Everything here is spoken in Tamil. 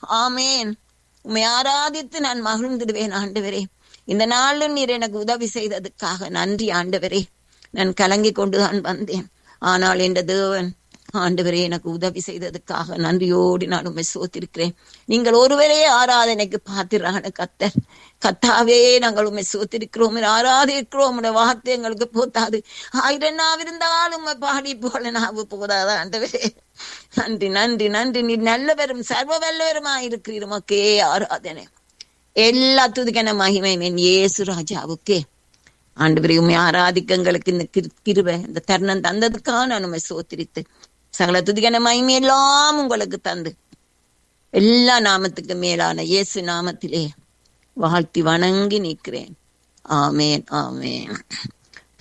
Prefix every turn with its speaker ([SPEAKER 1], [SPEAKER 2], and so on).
[SPEAKER 1] ஆமேன் உம்மை ஆராதித்து நான் மகிழ்ந்துடுவேன் ஆண்டவரே இந்த நாளில் நீர் எனக்கு உதவி செய்ததுக்காக நன்றி ஆண்டவரே நான் கலங்கி கொண்டுதான் வந்தேன் ஆனால் என்ற தேவன் ஆண்டவரே எனக்கு உதவி செய்ததுக்காக நன்றியோடு நான் உண்மை சோத்திருக்கிறேன் நீங்கள் ஒருவரே ஆராதனைக்கு பாத்திரான கத்தர் கத்தாவே நாங்கள் உண்மை சோத்திருக்கிறோம் ஆராதிக்கிறோம் உடைய வார்த்தை எங்களுக்கு போத்தாது ஆயிரம் நாவிருந்தாலும் உண்மை பாடி போல நாவு போதாதா ஆண்டவரே நன்றி நன்றி நன்றி நீ நல்லவரும் சர்வ வல்லவருமா இருக்கிறீர் உமக்கே ஆராதனை எல்லா துதுக்கான மகிமை என் இயேசு ராஜாவுக்கே ஆண்டு உண்மை ஆராதிக்க எங்களுக்கு இந்த கிருபை இந்த தருணம் தந்ததுக்காக நான் உண்மை சோத்திரித்து சகல துதிக்கான மகிமை எல்லாம் உங்களுக்கு தந்து எல்லா நாமத்துக்கு மேலான இயேசு நாமத்திலே வாழ்த்தி வணங்கி நிற்கிறேன் ஆமேன் ஆமேன்